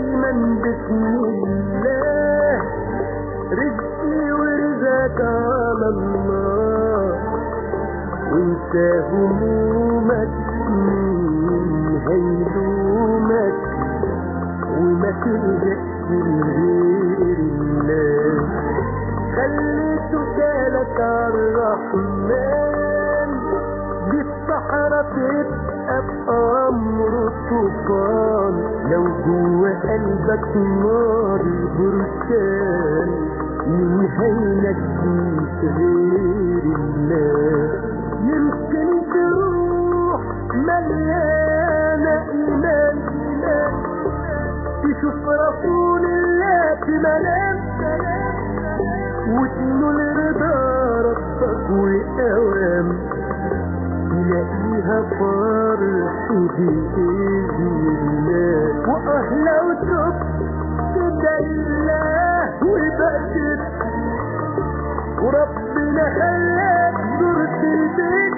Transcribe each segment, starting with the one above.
دايما بسم الله رزقي ورزقك على الله وانت همومك مين هيلومك وما تلجأش لغير الله خلي توكالك على الرحمن دي الصحراء تبقى بأمر طوفان لو جوه قلبك نار بركان مين هينجيك غير الله يمكن تروح مليانة إيمان إيمان تشوف رسول الله في منام وتنول رضا ربك وأوام تلاقيها فرح بإذن الله وأهلا وتب تدعي الله وبقدر وربنا خلاك زرت البيت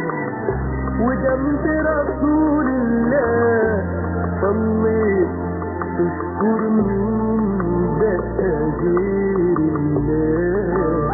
وجنب رسول الله صليت تشكر مين بقى غير الله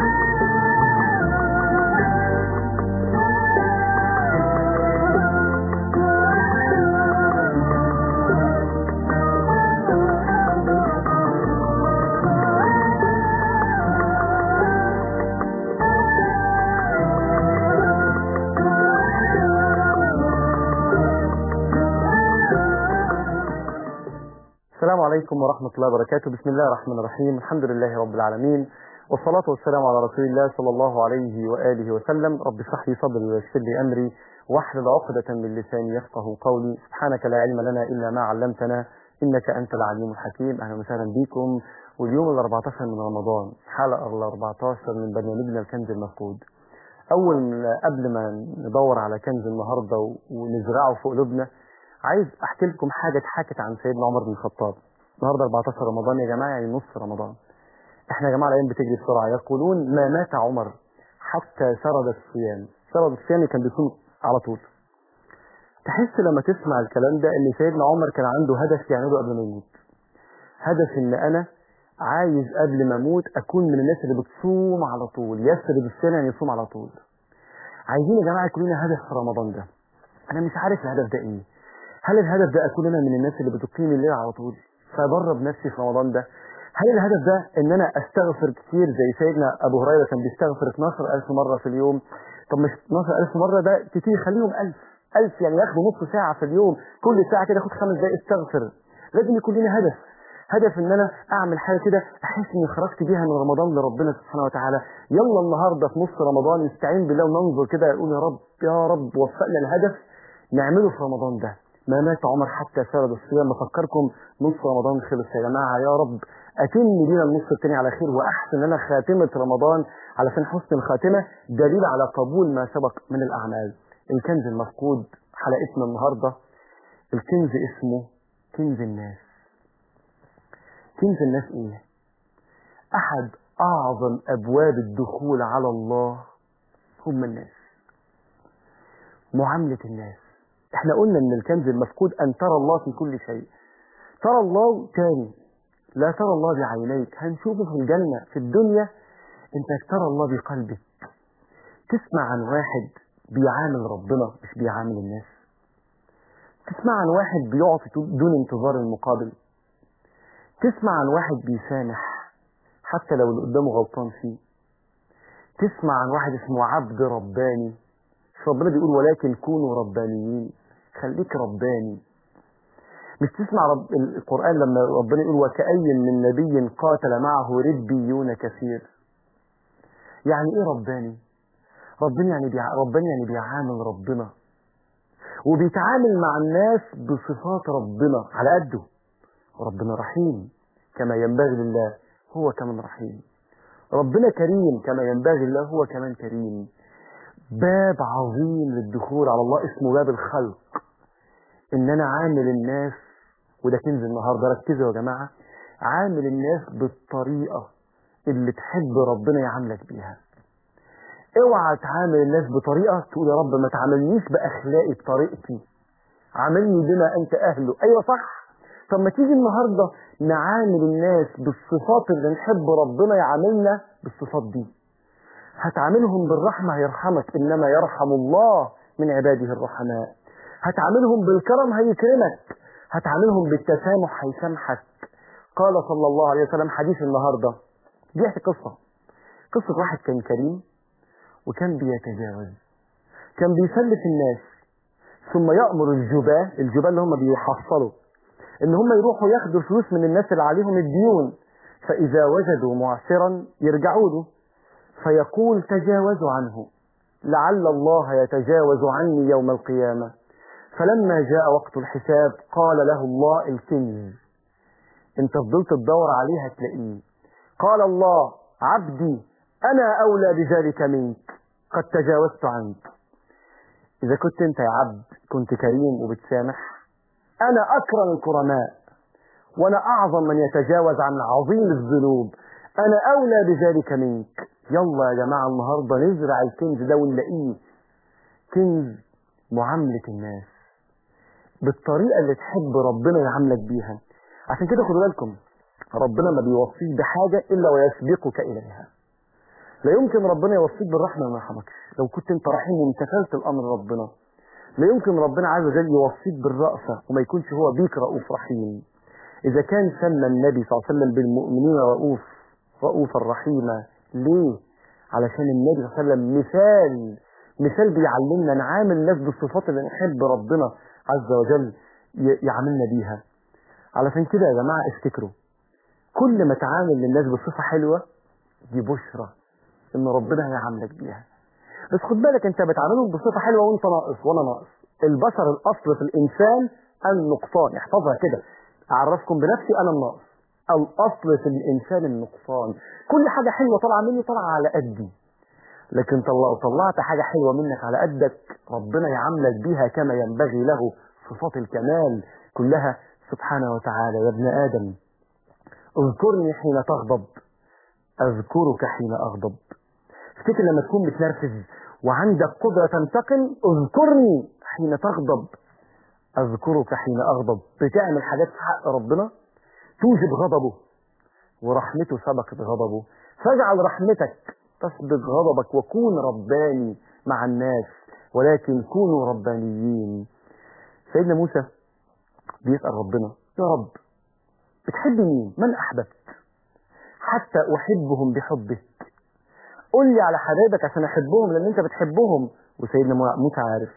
السلام عليكم ورحمة الله وبركاته بسم الله الرحمن الرحيم الحمد لله رب العالمين والصلاة والسلام على رسول الله صلى الله عليه وآله وسلم رب اشرح لي صدري ويسر لي أمري واحلل عقدة من لساني يفقه قولي سبحانك لا علم لنا إلا ما علمتنا إنك أنت العليم الحكيم أهلا وسهلا بكم واليوم ال 14 من رمضان حلقة ال 14 من برنامجنا الكنز المفقود أول ما- قبل ما ندور على كنز النهاردة و- ونزرعه في قلوبنا عايز احكي لكم حاجه اتحكت عن سيدنا عمر بن الخطاب النهارده 14 رمضان يا جماعه يعني نص رمضان احنا يا جماعه الايام بتجري بسرعه يقولون ما مات عمر حتى سرد الصيام سرد الصيام كان بيصوم على طول تحس لما تسمع الكلام ده ان سيدنا عمر كان عنده هدف يعمله قبل ما يموت هدف ان انا عايز قبل ما اموت اكون من الناس اللي بتصوم على طول يسرد الصيام يعني يصوم على طول عايزين يا جماعه يكون لنا هدف في رمضان ده انا مش عارف الهدف ده ايه هل الهدف ده اكون انا من الناس اللي بتقيم الليل على طول فادرب نفسي في رمضان ده هل الهدف ده ان انا استغفر كتير زي سيدنا ابو هريره كان بيستغفر 12000 مره في اليوم طب مش 12000 مره ده كتير خليهم 1000 1000 يعني ياخدوا نص ساعه في اليوم كل ساعه كده خد خمس دقائق استغفر لازم يكون لنا هدف هدف ان انا اعمل حاجه كده احس اني خرجت بيها من رمضان لربنا سبحانه وتعالى يلا النهارده في نص رمضان نستعين بالله وننظر كده يقول يا رب يا رب وفقنا الهدف نعمله في رمضان ده ما مات عمر حتى سرد الصيام بفكركم نص رمضان خلص يا جماعه يا رب اتم بينا النص التاني على خير واحسن لنا خاتمه رمضان علشان حسن الخاتمه دليل على قبول ما سبق من الاعمال الكنز المفقود حلقتنا النهارده الكنز اسمه كنز الناس كنز الناس ايه احد اعظم ابواب الدخول على الله هم الناس معاملة الناس احنا قلنا ان الكنز المفقود ان ترى الله في كل شيء ترى الله تاني لا ترى الله بعينيك هنشوفه في الجنة في الدنيا انت ترى الله بقلبك تسمع عن واحد بيعامل ربنا مش بيعامل الناس تسمع عن واحد بيعطي دون انتظار المقابل تسمع عن واحد بيسامح حتى لو اللي قدامه غلطان فيه تسمع عن واحد اسمه عبد رباني مش ربنا بيقول ولكن كونوا ربانيين خليك رباني مش تسمع رب القرآن لما ربنا يقول وكأي من نبي قاتل معه ربيون كثير يعني ايه رباني ربنا يعني بيع... ربنا يعني بيعامل ربنا وبيتعامل مع الناس بصفات ربنا على قده ربنا رحيم كما ينبغي لله هو كمان رحيم ربنا كريم كما ينبغي الله هو كمان كريم باب عظيم للدخول على الله اسمه باب الخلق ان انا عامل الناس وده كنز النهارده ركزوا يا جماعه عامل الناس بالطريقه اللي تحب ربنا يعاملك بيها اوعى تعامل الناس بطريقه تقول يا رب ما تعاملنيش باخلاقي بطريقتي عاملني بما انت اهله ايوه صح طب ما تيجي النهارده نعامل الناس بالصفات اللي نحب ربنا يعاملنا بالصفات دي هتعاملهم بالرحمة هيرحمك إنما يرحم الله من عباده الرحماء هتعاملهم بالكرم هيكرمك هتعاملهم بالتسامح هيسامحك قال صلى الله عليه وسلم حديث النهاردة بيحكي قصة قصة واحد كان كريم وكان بيتجاوز كان بيسلف الناس ثم يأمر الجباة الجباة اللي هم بيحصلوا ان هم يروحوا ياخدوا فلوس من الناس اللي عليهم الديون فإذا وجدوا معسرا يرجعوا له فيقول تجاوزوا عنه لعل الله يتجاوز عني يوم القيامة فلما جاء وقت الحساب قال له الله الكنز انت فضلت تدور عليه هتلاقيه قال الله عبدي انا اولى بذلك منك قد تجاوزت عنك اذا كنت انت يا عبد كنت كريم وبتسامح انا اكرم الكرماء وانا اعظم من يتجاوز عن عظيم الذنوب انا اولى بذلك منك يلا يا جماعة النهاردة نزرع الكنز ده ونلاقيه كنز معاملة الناس بالطريقة اللي تحب ربنا يعاملك بيها عشان كده خدوا بالكم ربنا ما بيوصيك بحاجة إلا ويسبقك إليها لا يمكن ربنا يوصيك بالرحمة وما يرحمكش لو كنت انت رحيم وامتثلت الأمر ربنا لا يمكن ربنا عز وجل يوصيك بالرأفة وما يكونش هو بيك رؤوف رحيم إذا كان سمى النبي صلى الله عليه وسلم بالمؤمنين رؤوف رؤوفا رحيما ليه؟ علشان النبي صلى الله عليه وسلم مثال مثال بيعلمنا نعامل الناس بالصفات اللي نحب ربنا عز وجل يعاملنا بيها علشان كده يا جماعة افتكروا كل ما تعامل للناس بصفة حلوة دي بشرى ان ربنا هيعاملك بيها بس خد بالك انت بتعاملهم بصفة حلوة وانت ناقص وانا ناقص البشر الاصل في الانسان النقصان احفظها كده اعرفكم بنفسي انا الناقص الاصل في الانسان النقصان كل حاجة حلوة طالعة مني طالعة على قدي لكن لو طلعت حاجة حلوة منك على قدك ربنا يعاملك بيها كما ينبغي له صفات الكمال كلها سبحانه وتعالى يا ابن آدم اذكرني حين تغضب أذكرك حين أغضب افتكر لما تكون متنرفز وعندك قدرة تنتقم اذكرني حين تغضب أذكرك حين أغضب بتعمل حاجات في حق ربنا توجب غضبه ورحمته سبقت غضبه فاجعل رحمتك تسبق غضبك وكون رباني مع الناس ولكن كونوا ربانيين سيدنا موسى بيسأل ربنا يا رب بتحب مين من أحببت حتى أحبهم بحبك قل لي على حبايبك عشان أحبهم لأن أنت بتحبهم وسيدنا موسى عارف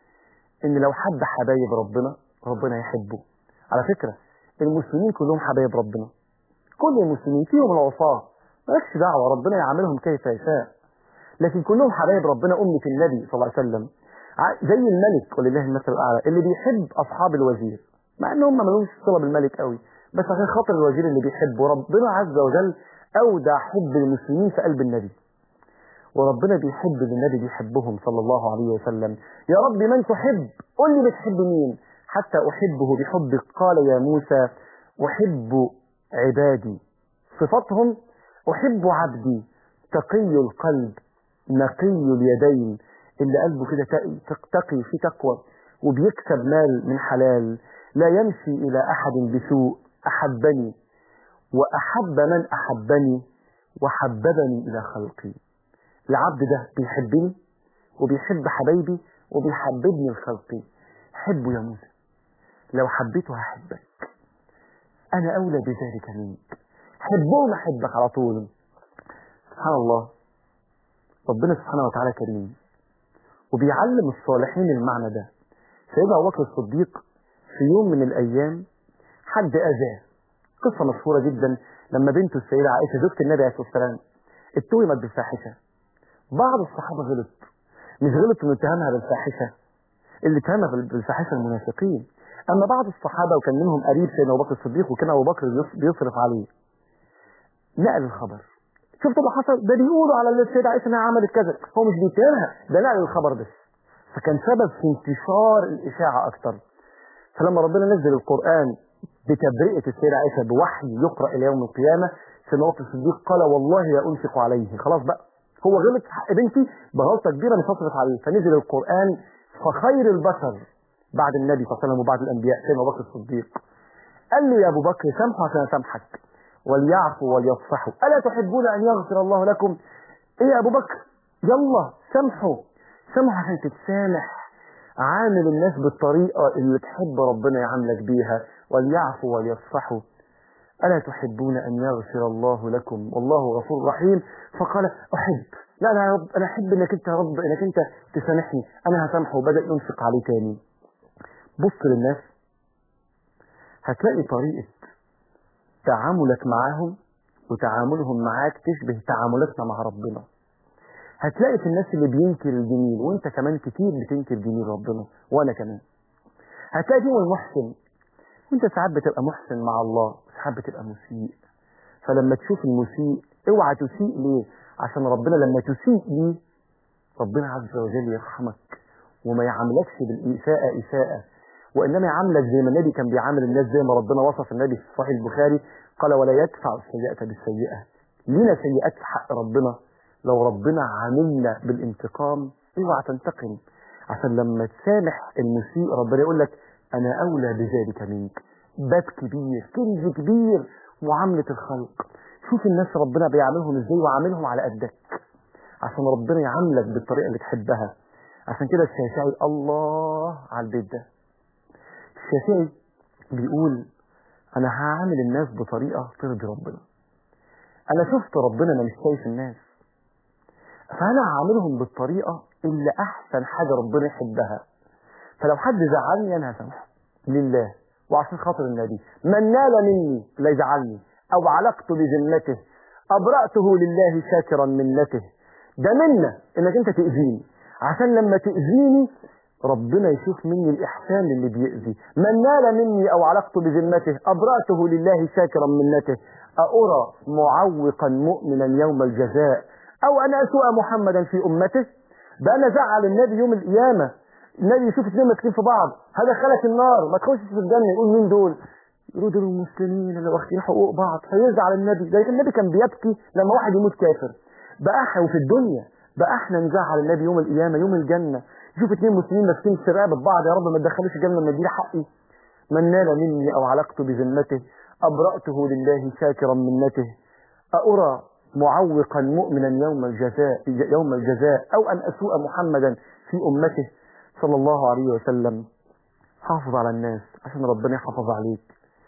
إن لو حب حبايب ربنا ربنا يحبه على فكرة المسلمين كلهم حبايب ربنا كل المسلمين فيهم العصاة مالكش دعوة ربنا يعاملهم كيف يشاء لكن كلهم حبايب ربنا أمة النبي صلى الله عليه وسلم زي الملك ولله المثل الأعلى اللي بيحب أصحاب الوزير مع إن هم ملوش صلة بالملك قوي بس عشان خاطر الوزير اللي بيحبه ربنا عز وجل أودع حب المسلمين في قلب النبي وربنا بيحب النبي بيحبهم صلى الله عليه وسلم يا رب من تحب قل لي بتحب مين حتى أحبه بحبك قال يا موسى أحب عبادي صفاتهم أحب عبدي تقي القلب نقي اليدين اللي قلبه كده تقي في تقوى وبيكسب مال من حلال لا يمشي إلى أحد بسوء أحبني وأحب من أحبني وحببني إلى خلقي العبد ده بيحبني وبيحب حبايبي وبيحببني لخلقي حبه يا موسى لو حبيته هحبك أنا أولى بذلك منك حبهم أحبك على طول سبحان الله ربنا سبحانه وتعالى كريم وبيعلم الصالحين المعنى ده سيدنا أبو بكر الصديق في يوم من الأيام حد أذاه قصة مشهورة جدا لما بنته السيدة عائشة زوجة النبي عليه الصلاة والسلام اتهمت بالفاحشة بعض الصحابة غلط مش غلط انه اتهمها بالفاحشة اللي اتهمها بالفاحشة المنافقين اما بعض الصحابة وكان منهم قريب سيدنا ابو بكر الصديق وكان ابو بكر بيصرف عليه نقل الخبر شفت اللي حصل ده بيقولوا على السيدة عائشة انها عملت كذا هو مش بيتهمها ده نقل الخبر بس فكان سبب في انتشار الاشاعة اكتر فلما ربنا نزل القرآن بتبرئة السيدة عائشة بوحي يقرأ إلى يوم القيامة سيدنا أبو الصديق قال والله لا أنفق عليه خلاص بقى هو غلط في حق بنتي بغلطة كبيرة مش هصرف عليه فنزل القرآن فخير البشر بعد النبي صلى الله عليه وسلم وبعد الأنبياء سيدنا أبو بكر الصديق قال له يا ابو بكر سامحوا عشان اسامحك وليعفوا وليصفحوا الا تحبون ان يغفر الله لكم ايه يا ابو بكر يلا سامحوا سامحوا عشان تتسامح عامل الناس بالطريقه اللي تحب ربنا يعاملك بيها وليعفوا وليصفحوا ألا تحبون أن يغفر الله لكم والله غفور رحيم فقال أحب لا لا يا رب أنا أحب إنك أنت يا رب إنك أنت تسامحني أنا هسامحه وبدأ ينفق عليه تاني بص للناس هتلاقي طريقة تعاملك معاهم وتعاملهم معاك تشبه تعاملاتنا مع ربنا هتلاقي في الناس اللي بينكر الجميل وانت كمان كتير بتنكر جميل ربنا وانا كمان هتلاقي فيهم المحسن وانت ساعات بتبقى محسن مع الله وساعات بتبقى مسيء فلما تشوف المسيء اوعى تسيء ليه عشان ربنا لما تسيء ليه ربنا عز وجل يرحمك وما يعاملكش بالإساءة إساءة وإنما يعاملك زي ما النبي كان بيعامل الناس زي ما ربنا وصف النبي في صحيح البخاري قال ولا يدفع السيئة بالسيئة لينا سيئات في حق ربنا لو ربنا عاملنا بالانتقام اوعى تنتقم عشان لما تسامح المسيء ربنا يقول لك أنا أولى بذلك منك باب كبير كنز كبير معاملة الخلق شوف الناس ربنا بيعاملهم ازاي وعاملهم على قدك عشان ربنا يعاملك بالطريقة اللي تحبها عشان كده الشافعي الله على البيت ده الشافعي بيقول انا هعامل الناس بطريقة ترضي ربنا انا شفت ربنا انا مش شايف الناس فانا هعاملهم بالطريقة اللي احسن حاجة ربنا يحبها فلو حد زعلني انا هسامحه لله وعشان خاطر النبي من نال مني لا يزعلني او علقت بذمته ابرأته لله شاكرا منته ده منا انك انت تأذيني عشان لما تأذيني ربنا يشوف مني الإحسان اللي بيأذي من نال مني أو علقت بذمته أبرأته لله شاكرا منته أأرى معوقا مؤمنا يوم الجزاء أو أن أسوء محمدا في أمته ده أنا زعل النبي يوم القيامة النبي يشوف اثنين ماسكين في بعض هذا خلق النار ما تخشش في الجنة يقول مين دول يقولوا دول المسلمين اللي واخدين حقوق بعض فيزعل النبي ده النبي كان بيبكي لما واحد يموت كافر بقى احنا وفي الدنيا بقى احنا نزعل النبي يوم القيامة يوم الجنة شوف اتنين مسلمين ماسكين في رقبة بعض يا رب ما تدخلوش الجنة ما اديني حقي من نال مني او علقت بذمته ابرأته لله شاكرا منته أأرى معوقا مؤمنا يوم الجزاء يوم الجزاء او ان اسوء محمدا في امته صلى الله عليه وسلم حافظ على الناس عشان ربنا يحافظ عليك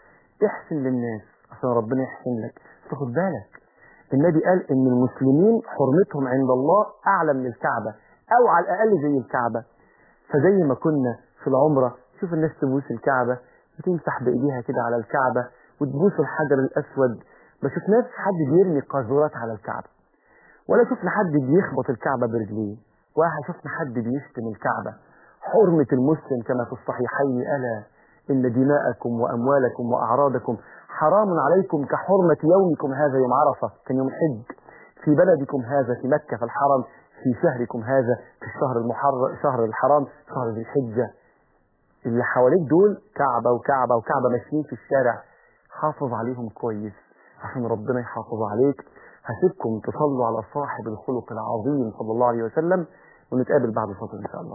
احسن للناس عشان ربنا يحسن لك تاخد بالك النبي قال ان المسلمين حرمتهم عند الله اعلى من الكعبة او على الاقل زي الكعبة فزي ما كنا في العمرة شوف الناس تبوس الكعبة وتمسح بايديها كده على الكعبة وتبوس الحجر الاسود ما شفناش حد بيرمي قاذورات على الكعبة ولا شفنا حد بيخبط الكعبة برجليه ولا شفنا حد بيشتم الكعبة حرمة المسلم كما في الصحيحين ألا إن دماءكم وأموالكم وأعراضكم حرام عليكم كحرمة يومكم هذا يوم عرفة كان يوم الحج في بلدكم هذا في مكة في الحرم في شهركم هذا في الشهر المحرم شهر الحرام شهر ذي الحجة اللي حواليك دول كعبة وكعبة وكعبة ماشيين في الشارع حافظ عليهم كويس عشان ربنا يحافظ عليك هسيبكم تصلوا على صاحب الخلق العظيم صلى الله عليه وسلم ونتقابل بعد فترة إن شاء الله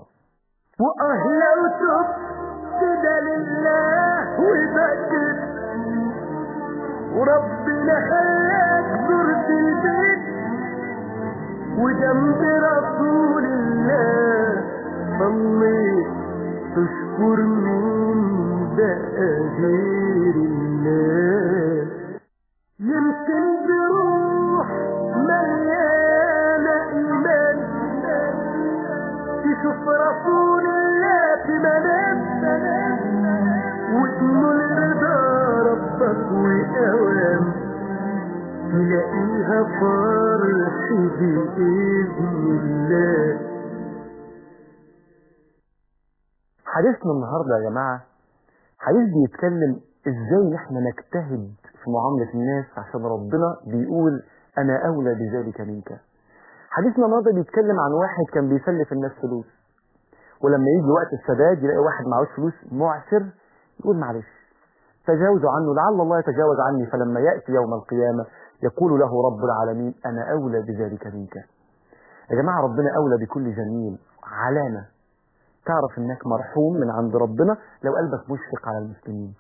وأهلا وتبت لله وبكت وربنا خلاك زرت البيت وجنب رسول الله صليت تشكر مين بقى غير الله يمكن بروح مليانة إيمان تشوف رسول الله في منام وتنول رضا ربك وأوام تلاقيها فرح بإذن الله حديثنا النهاردة يا جماعة حديث بيتكلم ازاي احنا نجتهد في معاملة الناس عشان ربنا بيقول انا اولى بذلك منك حديثنا النهارده بيتكلم عن واحد كان بيسلف الناس فلوس ولما يجي وقت السداد يلاقي واحد معهوش فلوس معسر يقول معلش تجاوزوا عنه لعل الله يتجاوز عني فلما يأتي يوم القيامة يقول له رب العالمين أنا أولى بذلك منك يا جماعة ربنا أولى بكل جميل علامة تعرف انك مرحوم من عند ربنا لو قلبك مشفق على المسلمين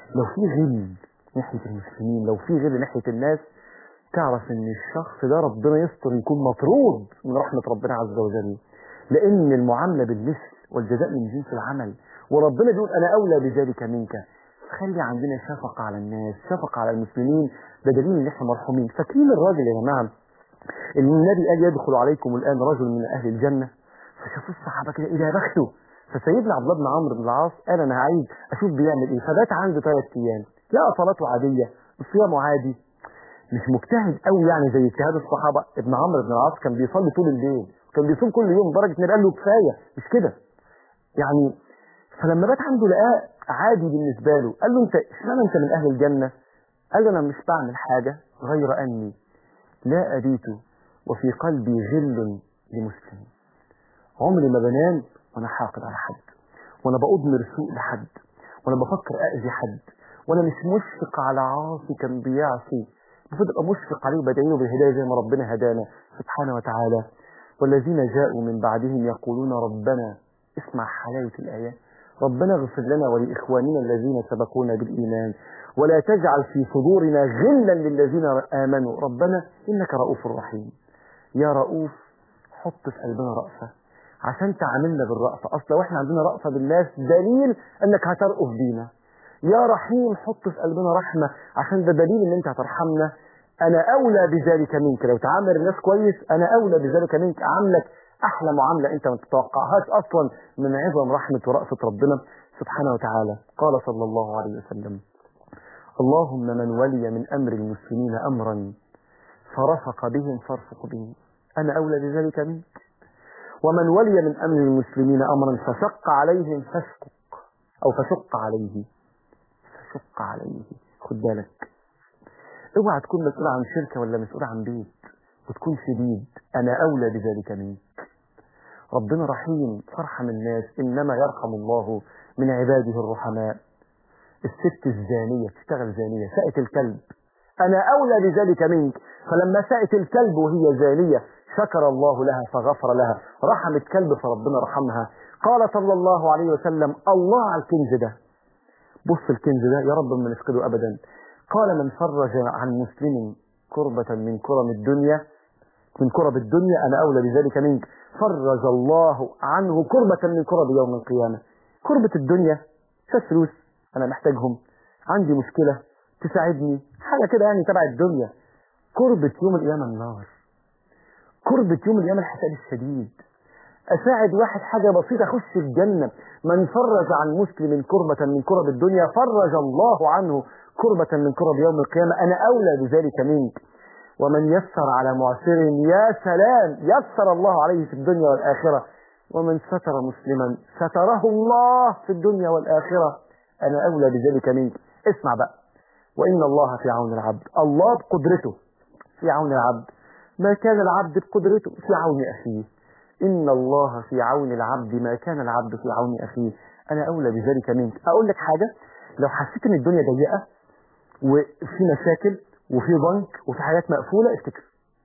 لو في غل ناحية المسلمين لو في غل ناحية الناس تعرف ان الشخص ده ربنا يستر يكون مطرود من رحمة ربنا عز وجل لان المعاملة بالمثل والجزاء من جنس العمل وربنا بيقول انا اولى بذلك منك خلي عندنا شفقة على الناس شفقة على المسلمين ده دليل ان احنا مرحومين فاكرين الراجل يا جماعة اللي النبي قال يدخل عليكم الان رجل من اهل الجنة فشافوا الصحابة كده ايه ده يا بخته فسيدنا عبد الله بن عمرو بن العاص قال انا عايز اشوف بيعمل ايه فبات عنده ثلاث ايام لقى صلاته عادية صيامه عادي مش مجتهد قوي يعني زي اجتهاد الصحابة ابن عمرو بن العاص كان بيصلي طول الليل كان بيصوم كل يوم لدرجة ان قال له كفاية مش كده يعني فلما بات عنده لقاه عادي بالنسبة له قال له انت اشمعنى انت من اهل الجنة قال له انا مش بعمل حاجة غير اني لا ابيت وفي قلبي غل لمسلم عمري ما بنام وانا حاقد على حد وانا بأضمر سوء لحد وانا بفكر اذي حد وانا مش مشفق على عاصي كان بيعصي المفروض ابقى مشفق عليه وبدعي له بالهدايه زي ما ربنا هدانا سبحانه وتعالى والذين جاءوا من بعدهم يقولون ربنا اسمع حلاوه الايه ربنا اغفر لنا ولاخواننا الذين سبقونا بالايمان ولا تجعل في صدورنا غلا للذين امنوا ربنا انك رؤوف رحيم يا رؤوف حط في قلبنا رأفة عشان تعاملنا بالرأفة أصلا وإحنا عندنا رأفة بالناس دليل أنك هترأف بينا يا رحيم حط في قلبنا رحمة عشان ده دليل أن أنت هترحمنا أنا أولى بذلك منك لو تعامل الناس كويس أنا أولى بذلك منك أعاملك أحلى معاملة أنت ما تتوقعهاش أصلا من عظم رحمة ورأفة ربنا سبحانه وتعالى قال صلى الله عليه وسلم اللهم من ولي من أمر المسلمين أمرا فرفق بهم فارفق بهم أنا أولى بذلك منك ومن ولي من أمر المسلمين أمرا فشق عليهم فاشقق أو فشق عليه فشق عليه خد بالك اوعى تكون مسؤول عن شركة ولا مسؤول عن بيت وتكون شديد أنا أولى بذلك منك ربنا رحيم فارحم الناس إنما يرحم الله من عباده الرحماء الست الزانية تشتغل زانية سأت الكلب أنا أولى بذلك منك فلما سأت الكلب وهي زانية شكر الله لها فغفر لها رحمت كلب فربنا رحمها قال صلى الله عليه وسلم الله على الكنز ده بص الكنز ده يا رب ما نفقده أبدا قال من فرج عن مسلم كربة من كرم الدنيا من كرب الدنيا أنا أولى بذلك منك فرج الله عنه كربة من كرب يوم القيامة كربة الدنيا شوية فلوس أنا محتاجهم عندي مشكلة تساعدني حاجة كده يعني تبع الدنيا كربة يوم القيامة النار كربة يوم القيامة الحساب الشديد أساعد واحد حاجة بسيطة أخش الجنة من فرج عن مسلم كربة من كرب الدنيا فرج الله عنه كربة من كرب يوم القيامة أنا أولى بذلك منك ومن يسر على معسر يا سلام يسر الله عليه في الدنيا والآخرة ومن ستر مسلما ستره الله في الدنيا والآخرة أنا أولى بذلك منك اسمع بقى وإن الله في عون العبد الله بقدرته في عون العبد ما كان العبد بقدرته في عون أخيه إن الله في عون العبد ما كان العبد في عون أخيه أنا أولى بذلك منك أقول لك حاجة لو حسيت إن الدنيا ضيقة وفي مشاكل وفي بنك وفي حاجات مقفولة افتكر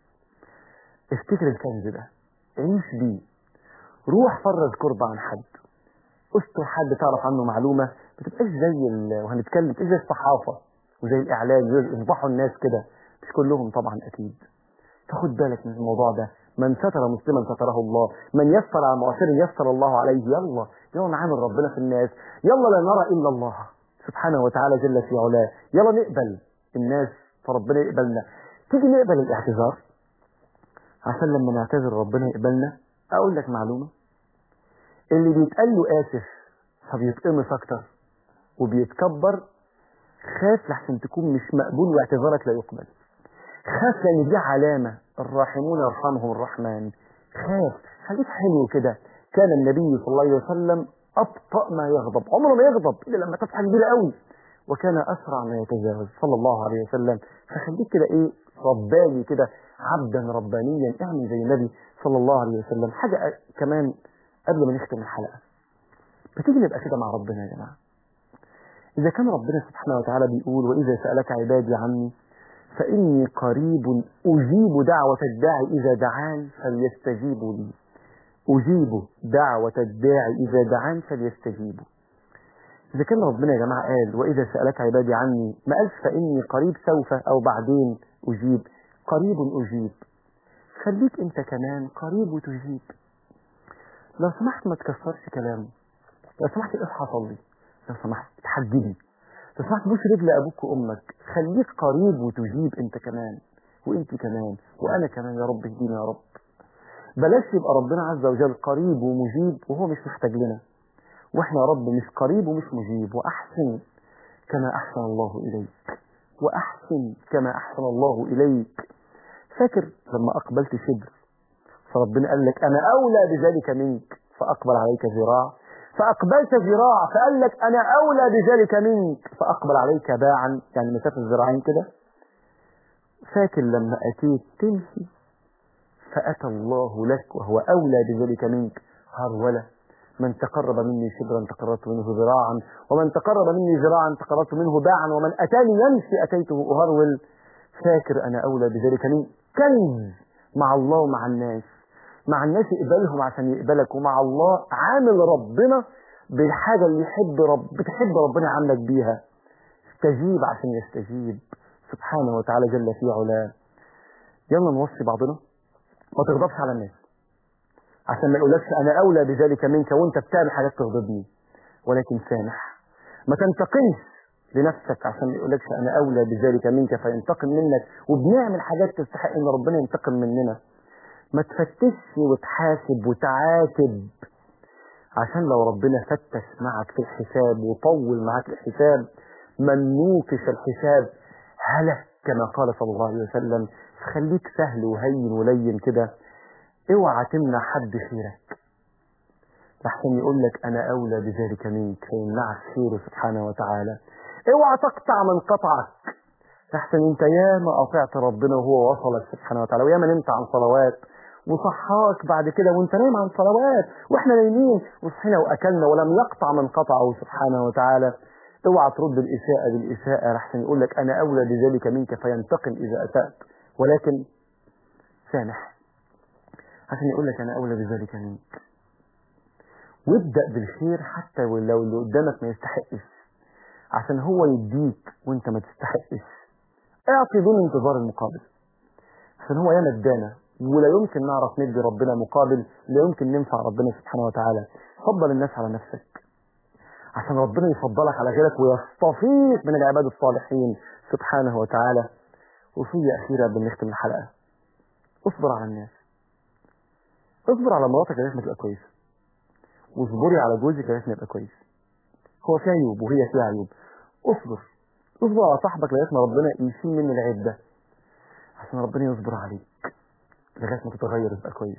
افتكر الكنز ده عيش بيه روح فرج كربة عن حد استر حد تعرف عنه معلومة ما تبقاش زي ال... وهنتكلم تبقاش زي الصحافة وزي الإعلام زي يصبحوا الناس كده مش كلهم طبعا أكيد فخد بالك من الموضوع ده من ستر مسلما ستره الله من يسر على معسر يسر الله عليه يلا يلا نعامل ربنا في الناس يلا لا نرى إلا الله سبحانه وتعالى جل في علاه يلا نقبل الناس فربنا يقبلنا تيجي نقبل الاعتذار عشان لما نعتذر ربنا يقبلنا اقول لك معلومة اللي بيتقال له اسف فبيتقمص اكتر وبيتكبر خاف لحسن تكون مش مقبول واعتذارك لا يقبل خاف لان دي علامة الراحمون يرحمهم الرحمن خاف خليك حلو كده كان النبي صلى الله عليه وسلم أبطأ ما يغضب عمره ما يغضب إلا لما تفعل كبيرة قوي وكان أسرع ما يتجاوز صلى الله عليه وسلم فخليك كده إيه رباني كده عبدا ربانيا اعمل زي النبي صلى الله عليه وسلم حاجة كمان قبل ما نختم الحلقة بتيجي نبقى كده مع ربنا يا جماعة إذا كان ربنا سبحانه وتعالى بيقول وإذا سألك عبادي عني فإني قريب أجيب دعوة الداعي إذا دعان فليستجيبوا لي أجيب دعوة الداعي إذا دعان فليستجيبوا إذا كان ربنا يا جماعة قال وإذا سألك عبادي عني ما قالش فإني قريب سوف أو بعدين أجيب قريب أجيب خليك أنت كمان قريب وتجيب لو سمحت ما تكسرش كلامه لو سمحت اصحى صلي لو سمحت اتحجبي لو سمحت بوش رجل أبوك وأمك خليك قريب وتجيب أنت كمان وأنت كمان وأنا كمان يا رب اهدينا يا رب بلاش يبقى ربنا عز وجل قريب ومجيب وهو مش محتاج لنا واحنا يا رب مش قريب ومش مجيب واحسن كما احسن الله اليك واحسن كما احسن الله اليك فاكر لما اقبلت شبر فربنا قال لك انا اولى بذلك منك فاقبل عليك ذراع فاقبلت ذراع فقال لك انا اولى بذلك منك فاقبل عليك باعا يعني مسافه ذراعين كده فاكر لما اتيت تمشي فاتى الله لك وهو اولى بذلك منك هروله من تقرب مني شبرا تقربت منه ذراعا ومن تقرب مني ذراعا تقربت منه باعا ومن اتاني يمشي اتيته اهرول فاكر انا اولى بذلك منك كنز مع الله ومع الناس مع الناس اقبلهم عشان يقبلك ومع الله عامل ربنا بالحاجة اللي يحب رب بتحب ربنا يعاملك بيها استجيب عشان يستجيب سبحانه وتعالى جل في علاه يلا نوصي بعضنا ما تغضبش على الناس عشان ما يقولكش انا اولى بذلك منك وانت بتعمل حاجات تغضبني ولكن سامح ما تنتقمش لنفسك عشان ما يقولكش انا اولى بذلك منك فينتقم منك وبنعمل حاجات تستحق ان ربنا ينتقم مننا ما تفتشش وتحاسب وتعاتب عشان لو ربنا فتش معك في الحساب وطول معك الحساب منوكش الحساب هلك كما قال صلى الله عليه وسلم خليك سهل وهين ولين كده اوعى تمنع حد خيرك لحسن يقول لك انا اولى بذلك منك فيمنعك خيره سبحانه وتعالى اوعى تقطع من قطعك لحسن انت ياما قطعت ربنا وهو وصلك سبحانه وتعالى وياما نمت عن صلوات وصحاك بعد كده وانت نايم عن صلوات واحنا نايمين وصحينا واكلنا ولم يقطع من قطعه سبحانه وتعالى اوعى ترد الاساءة بالاساءة لحسن يقول لك انا اولى بذلك منك فينتقم اذا اسأت ولكن سامح عشان يقول لك انا اولى بذلك منك وابدأ بالخير حتى ولو اللي قدامك ما يستحقش عشان هو يديك وانت ما تستحقش اعطي دون انتظار المقابل عشان هو ياما ادانا ولا يمكن نعرف ندي ربنا مقابل لا يمكن ننفع ربنا سبحانه وتعالى فضل الناس على نفسك عشان ربنا يفضلك على غيرك ويصطفيك من العباد الصالحين سبحانه وتعالى وصية أخيرة قبل نختم الحلقة اصبر على الناس اصبر على مراتك لغاية ما تبقى كويسة واصبري على جوزك لغاية ما يبقى كويس هو فيه عيوب وهي فيها عيوب اصبر اصبر على صاحبك لغاية ما ربنا يشيل منه العيب ده عشان ربنا يصبر عليك لغاية ما تتغير وتبقى كويس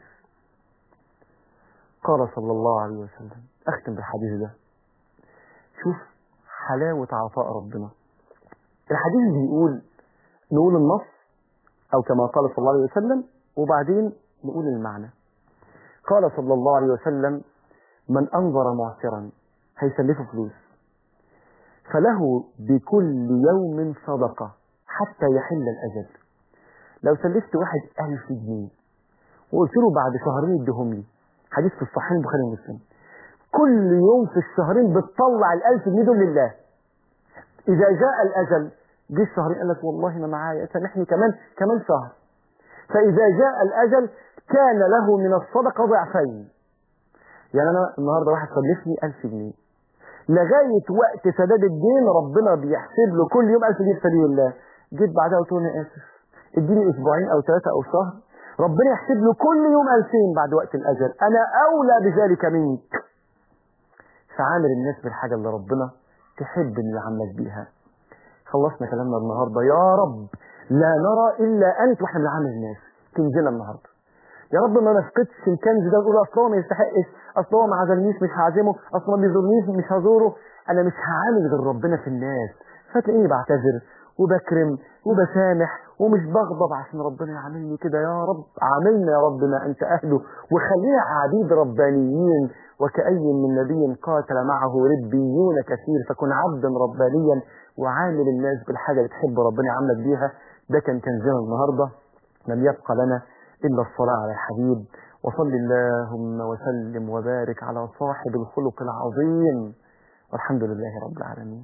قال صلى الله عليه وسلم اختم بالحديث ده شوف حلاوة عطاء ربنا الحديث بيقول نقول النص او كما قال صلى الله عليه وسلم وبعدين نقول المعنى قال صلى الله عليه وسلم من انظر معسرا هيسلفه فلوس فله بكل يوم صدقة حتى يحل الأجل لو سلفت واحد ألف جنيه وقلت له بعد شهرين اديهم لي حديث في الصحيحين البخاري ومسلم كل يوم في الشهرين بتطلع الألف جنيه دول لله إذا جاء الأجل جه الشهرين قال لك والله ما معايا سامحني كمان كمان شهر فإذا جاء الأجل كان له من الصدقة ضعفين يعني أنا النهاردة واحد سلفني ألف جنيه لغاية وقت سداد الدين ربنا بيحسب له كل يوم ألف جنيه في سبيل الله جيت بعدها قلت له أنا آسف اديني أسبوعين أو ثلاثة أو شهر ربنا يحسب له كل يوم ألفين بعد وقت الأجل أنا أولى بذلك منك فعامل الناس بالحاجة اللي ربنا تحب إن يعاملك بيها خلصنا كلامنا النهاردة يا رب لا نرى إلا أنت وإحنا بنعامل الناس كنزنا النهاردة يا رب ما نفقدش الكنز ده نقول اصل هو ما يستحقش اصل هو ما عزمنيش مش هعزمه اصل ما بيزورنيش مش هزوره انا مش هعامل غير ربنا في الناس فتلاقيني بعتذر وبكرم وبسامح ومش بغضب عشان ربنا يعاملني كده يا رب عاملنا يا رب ما انت اهله وخلينا عبيد ربانيين وكأي من نبي قاتل معه ربيون كثير فكن عبدا ربانيا وعامل الناس بالحاجه اللي تحب ربنا يعاملك بيها ده كان كنزنا النهارده لم يبقى لنا إلا الصلاة على الحبيب وصل اللهم وسلم وبارك على صاحب الخلق العظيم والحمد لله رب العالمين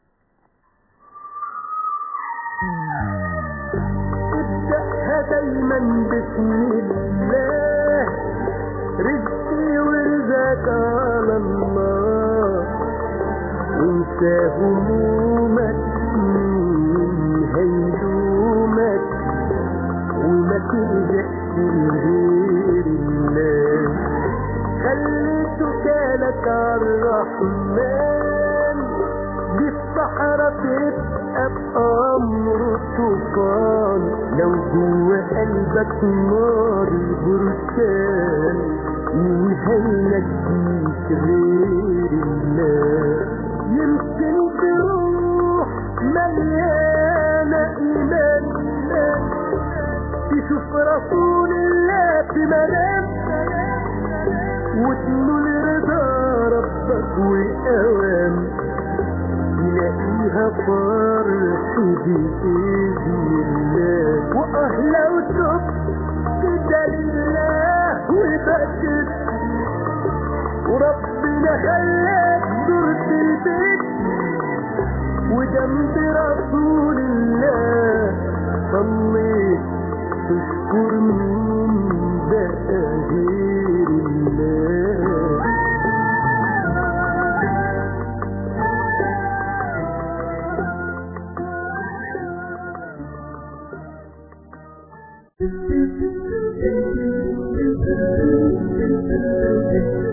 ابدأها دايما بسم الله رزقي ورزقك على الله وانسى همومك مين هيلومك وما تلجأش لغير الله خلي توكالك عالرحمن دي الصحراء تبقى بأمره طوفان لو جوا قلبك نار بركان مين هينجيك غير الله يمكن تروح مليانة إيمان تشوف رسول الله في منام وتنول رضا ربك وأوام تلاقيها فرح بإذن الله وأه لو تبت كده لله وبكت وربنا خلاك زرت البيت وجنب رسول الله صليت تشكر مين بقى غير الله Thank you.